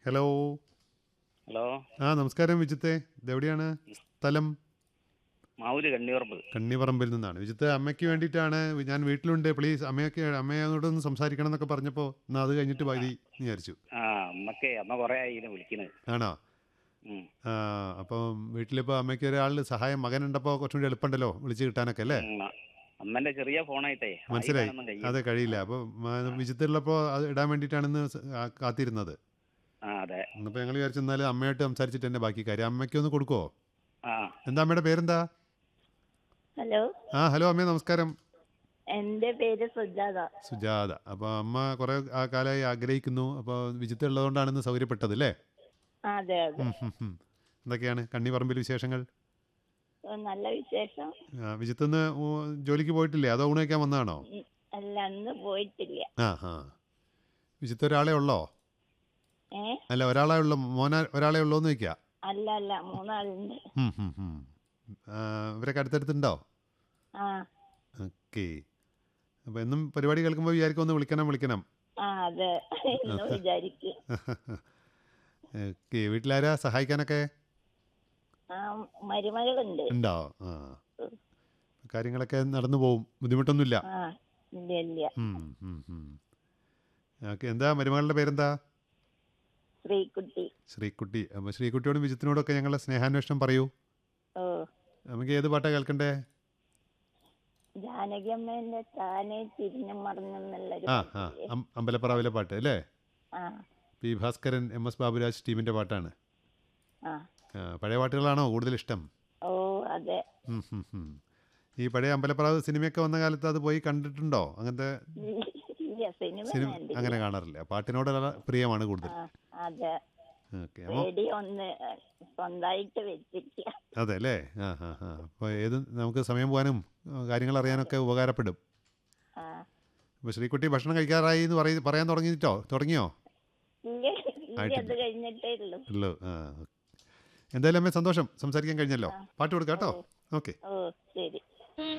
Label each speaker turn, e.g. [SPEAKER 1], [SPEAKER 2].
[SPEAKER 1] Hello
[SPEAKER 2] hello
[SPEAKER 1] ആ നമസ്കാരം വിജിത്തെ ഇതെവിടെയാണ് സ്ഥലം
[SPEAKER 2] മാവൂര് കണ്ണിയുറപ്പ്
[SPEAKER 1] കണ്ണിപറമ്പിൽ നിന്നാണ് വിജിത്ത് അമ്മയ്ക്ക് വേണ്ടിയിട്ടാണ് ഞാൻ വീട്ടിലുണ്ട് പ്ലീസ് അമ്മയൊക്കെ അമ്മയോടൊന്ന് സംസാരിക്കണം എന്നൊക്കെ പറഞ്ഞപ്പോൾ എന്നാൽ അത് കഴിഞ്ഞിട്ട് മതി എന്ന് വിചാരിച്ചു
[SPEAKER 2] ആ അമ്മക്കേ അമ്മ കുറേ ആയി ഇതിനെ വിളിക്കുന്നത്
[SPEAKER 1] ആണോ
[SPEAKER 2] ഉം.
[SPEAKER 1] ആ അപ്പം വീട്ടിലിപ്പോൾ അമ്മയ്ക്ക് ഒരാൾ സഹായം മകനുണ്ടപ്പോൾ കുറച്ചും കൂടി എളുപ്പമുണ്ടല്ലോ വിളിച്ച് കിട്ടാനൊക്കെ അല്ലേ
[SPEAKER 2] ഉം, അ- അമ്മന്റെ ചെറിയ ഫോണായിട്ടേ
[SPEAKER 1] മനസ്സിലായി
[SPEAKER 2] വായിക്കാനൊന്നും കഴിയും.
[SPEAKER 1] അതെ കഴിയില്ല അപ്പോൾ വിജിത്തുള്ളപ്പോൾ അത് ഇടാൻ വേണ്ടിയിട്ടാണെന്ന് സ- ആ, കാത്തിരുന്നത്
[SPEAKER 2] ആ അതെ
[SPEAKER 1] എന്നിപ്പോൾ ഞങ്ങൾ വിചാരിച്ചു എന്നാൽ അമ്മയായിട്ട് സംസാരിച്ചിട്ട് തന്നെ ബാക്കി കാര്യം അമ്മയ്ക്ക് ഒന്ന് കൊടുക്കുമോ
[SPEAKER 2] ആ
[SPEAKER 1] എന്താ അമ്മയുടെ പേരെന്താ
[SPEAKER 3] ഹലോ
[SPEAKER 1] ആ ഹലോ അമ്മേ നമസ്കാരം
[SPEAKER 3] എൻ്റെ പേര് സുജാത
[SPEAKER 1] സുജാത അപ്പോൾ അമ്മ കുറേ ആ കാലമായി ആഗ്രഹിക്കുന്നു അപ്പോൾ വിജിത്ത് ഉള്ളതുകൊണ്ടാണ് സൗകര്യപ്പെട്ടത് അല്ലേ
[SPEAKER 3] ആ, അതെ അതെ
[SPEAKER 1] ഉം, ഉം, ഉം. എന്തൊക്കെയാണ് കണ്ണിപ്പറമ്പിൽ വിശേഷങ്ങൾ
[SPEAKER 3] ഓ, നല്ല വിശേഷം
[SPEAKER 1] ആ, വിജിത്ത് ഇന്ന് ഊ- ജോലിക്ക് പോയിട്ടില്ലേ അതോ ഊണ് കഴിക്കാൻ വന്നതാണോ
[SPEAKER 3] ഉം, അല്ല അന്ന് പോയിട്ടില്ല
[SPEAKER 1] ആ ആ വിജിത്ത് ഒരാളെ ഉള്ളോ
[SPEAKER 3] ഏ
[SPEAKER 1] അല്ല ഒരാളെ ഉള്ളൂ മോന ഒരാളെ ഉള്ളൂ എന്ന് ചോദിക്കുക
[SPEAKER 3] അല്ല അല്ല മൂന്നാളുണ്ട്
[SPEAKER 1] ഉം, ഉം, ഉം. ആ, ഇവരൊക്കെ അടുത്തടുത്തുണ്ടോ
[SPEAKER 3] ആ
[SPEAKER 1] ഓക്കെ അപ്പോൾ എന്നും പരിപാടി കേൾക്കുമ്പോൾ വിചാരിക്കും ഒന്ന് വിളിക്കണം വിളിക്കണം
[SPEAKER 3] ആ അതെ എന്ന് വിചാരിക്കും
[SPEAKER 1] ഓക്കെ വീട്ടിലാരാ സഹായിക്കാനൊക്കെ
[SPEAKER 3] ആ മരുമകളുണ്ട്
[SPEAKER 1] ഉണ്ടോ ആ കാര്യങ്ങളൊക്കെ നടന്നു പോവും ബുദ്ധിമുട്ടൊന്നുമില്ല
[SPEAKER 3] ആ ഇല്ല ഇല്ല
[SPEAKER 1] ഓക്കെ എന്താ മരുമകളുടെ പേരെന്താ
[SPEAKER 3] ശ്രീകുട്ടി
[SPEAKER 1] ശ്രീകുട്ടി അപ്പോൾ ശ്രീകുട്ടിയോടും വിജിത്തിനോടൊക്കെ ഞങ്ങളുടെ സ്നേഹാന്വേഷണം പറയൂ
[SPEAKER 3] ഓ
[SPEAKER 1] നമുക്ക് ഏത് പാട്ടാ കേൾക്കണ്ടേ
[SPEAKER 3] ജാനകിയമ്മേന്റെ താനെ തിരിഞ്ഞു മറന്നെന്നുള്ളൊരു
[SPEAKER 1] ആ ആ അം- അമ്പലപ്പറാവിലെ പാട്ട് അല്ലേ
[SPEAKER 3] ആ
[SPEAKER 1] P Bhaskaran M S Baburaj ടീമിൻ്റെ പാട്ടാണ്
[SPEAKER 3] ആ
[SPEAKER 1] ആ, പഴയ പാട്ടുകളാണോ കൂടുതൽ ഇഷ്ടം
[SPEAKER 3] ഓ അതെ
[SPEAKER 1] ഉം, ഉം, ഉം. ഈ പഴയ അമ്പലപ്പറാവ് സിനിമയൊക്കെ വന്ന കാലത്ത് അത് പോയി കണ്ടിട്ടുണ്ടോ അങ്ങനത്തെ
[SPEAKER 3] ഇല്ല സിനിമ
[SPEAKER 1] സിനിമ
[SPEAKER 3] കണ്ടില്ല.
[SPEAKER 1] അങ്ങനെ കാണാറില്ല പാട്ടിനോടുള്ള പ്രിയമാണ് കൂടുതൽ
[SPEAKER 3] ആ അതെ
[SPEAKER 1] ഓക്കെ അപ്പോൾ
[SPEAKER 3] റേഡിയോ ഒന്ന് സ്വന്തമായിട്ട് വെച്ചിരിക്കുക
[SPEAKER 1] അതെ അല്ലേ ആ ആ ആ അപ്പോൾ ഏത് നമുക്ക് സമയം പോകാനും ആ, കാര്യങ്ങൾ അറിയാനൊക്കെ ഉപകാരപ്പെടും
[SPEAKER 3] ആ
[SPEAKER 1] അപ്പോൾ ശ്രീകുട്ടി ഭക്ഷണം കഴിക്കാറായി എന്ന് പറയ പറയാൻ തുടങ്ങിയിട്ടോ തുടങ്ങിയോ
[SPEAKER 3] ഇല്ല ഇല്ല
[SPEAKER 1] ആയിട്ടില്ല.
[SPEAKER 3] അത് കഴിഞ്ഞിട്ടേ ഉള്ളൂ
[SPEAKER 1] ഉള്ളു ആ എന്തായാലും അമ്മേ സന്തോഷം സംസാരിക്കാൻ കഴിഞ്ഞല്ലോ പാട്ട് കൊടുക്കാം കേട്ടോ ഓക്കെ
[SPEAKER 3] ഓ ശരി